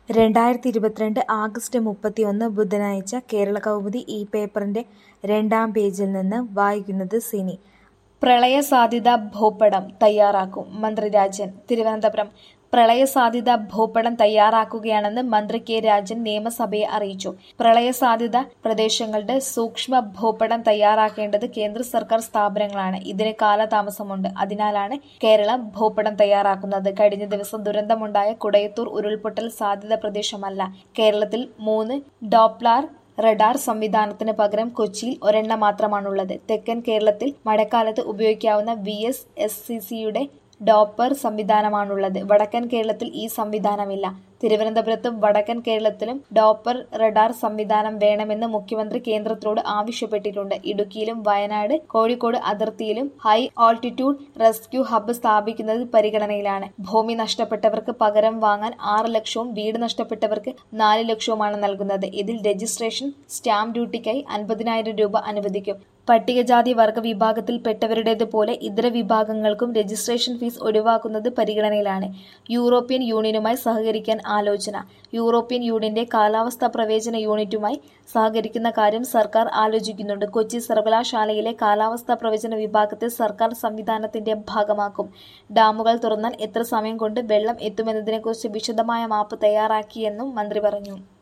രണ്ടായിരത്തി ഇരുപത്തിരണ്ട് ആഗസ്റ്റ് മുപ്പത്തിയൊന്ന് ബുധനാഴ്ച കേരളകൗമുദി ഈ പേപ്പറിന്റെ രണ്ടാം പേജിൽ നിന്ന് വായിക്കുന്നത് സിനി പ്രളയസാധ്യതാ ഭൂപടം തയ്യാറാക്കും മന്ത്രി രാജൻ തിരുവനന്തപുരം പ്രളയസാധ്യതാ ഭൂപടം തയ്യാറാക്കുകയാണെന്ന് മന്ത്രി കെ രാജൻ നിയമസഭയെ അറിയിച്ചു പ്രളയസാധ്യത പ്രദേശങ്ങളുടെ സൂക്ഷ്മ ഭൂപടം തയ്യാറാക്കേണ്ടത് കേന്ദ്ര സർക്കാർ സ്ഥാപനങ്ങളാണ് ഇതിന് കാലതാമസമുണ്ട് അതിനാലാണ് കേരളം ഭൂപടം തയ്യാറാക്കുന്നത് കഴിഞ്ഞ ദിവസം ദുരന്തമുണ്ടായ കുടയത്തൂർ ഉരുൾപൊട്ടൽ സാധ്യത പ്രദേശമല്ല കേരളത്തിൽ മൂന്ന് ഡോപ്ലാർ റഡാർ സംവിധാനത്തിന് പകരം കൊച്ചിയിൽ ഒരെണ്ണം മാത്രമാണുള്ളത് തെക്കൻ കേരളത്തിൽ മഴക്കാലത്ത് ഉപയോഗിക്കാവുന്ന വി എസ് എസ് സി സിയുടെ ഡോപ്പർ സംവിധാനമാണുള്ളത് വടക്കൻ കേരളത്തിൽ ഈ സംവിധാനമില്ല തിരുവനന്തപുരത്തും വടക്കൻ കേരളത്തിലും ഡോപ്പർ റഡാർ സംവിധാനം വേണമെന്ന് മുഖ്യമന്ത്രി കേന്ദ്രത്തോട് ആവശ്യപ്പെട്ടിട്ടുണ്ട് ഇടുക്കിയിലും വയനാട് കോഴിക്കോട് അതിർത്തിയിലും ഹൈ ആൾട്ടിറ്റ്യൂഡ് റെസ്ക്യൂ ഹബ്ബ് സാധിക്കുന്നത് പരിഗണനയിലാണ് ഭൂമി നഷ്ടപ്പെട്ടവർക്ക് പകരം വാങ്ങാൻ ആറ് ലക്ഷവും വീട് നഷ്ടപ്പെട്ടവർക്ക് നാല് ലക്ഷവുമാണ് നൽകുന്നത് ഇതിൽ രജിസ്ട്രേഷൻ സ്റ്റാമ്പ് ഡ്യൂട്ടിക്കായി അൻപതിനായിരം രൂപ അനുവദിക്കും പട്ടികജാതി വർഗ വിഭാഗത്തിൽപ്പെട്ടവരുടേതുപോലെ ഇതര വിഭാഗങ്ങൾക്കും രജിസ്ട്രേഷൻ ഫീസ് ഒഴിവാക്കുന്നത് പരിഗണനയിലാണ് യൂറോപ്യൻ യൂണിയനുമായി സഹകരിക്കാൻ ആലോചന യൂറോപ്യൻ യൂണിയന്റെ കാലാവസ്ഥാ പ്രവേചന യൂണിറ്റുമായി സഹകരിക്കുന്ന കാര്യം സർക്കാർ ആലോചിക്കുന്നുണ്ട് കൊച്ചി സർവകലാശാലയിലെ കാലാവസ്ഥാ പ്രവചന വിഭാഗത്തെ സർക്കാർ സംവിധാനത്തിന്റെ ഭാഗമാക്കും ഡാമുകൾ തുറന്നാൽ എത്ര സമയം കൊണ്ട് വെള്ളം എത്തുമെന്നതിനെക്കുറിച്ച് വിശദമായ മാപ്പ് തയ്യാറാക്കിയെന്നും മന്ത്രി പറഞ്ഞു